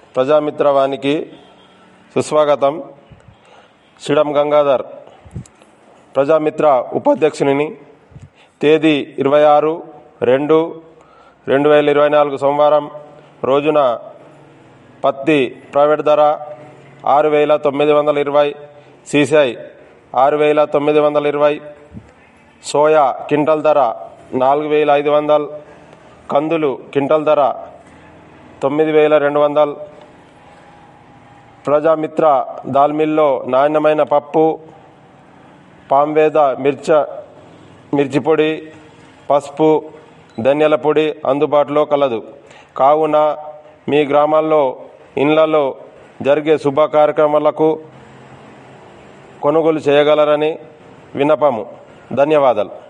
ప్రజామిత్రవానికి సుస్వాగతం సిడం గంగాధర్ ప్రజామిత్ర ఉపాధ్యక్షునిని తేదీ ఇరవై ఆరు రెండు రెండు వేల ఇరవై నాలుగు సోమవారం రోజున పత్తి ప్రైవేట్ ధర ఆరు వేల తొమ్మిది వందల ఇరవై సీసీఐ ఆరు వేల తొమ్మిది వందల ఇరవై సోయా క్వింటల్ ధర నాలుగు వేల ఐదు వందలు కందులు క్వింటల్ ధర తొమ్మిది వేల రెండు వందలు ప్రజామిత్ర దాల్మిల్లో నాణ్యమైన పప్పు పాంవేద మిర్చ మిర్చి పొడి పసుపు ధనియాల పొడి అందుబాటులో కలదు కావున మీ గ్రామాల్లో ఇళ్లలో జరిగే శుభ కార్యక్రమాలకు కొనుగోలు చేయగలరని విన్నపము ధన్యవాదాలు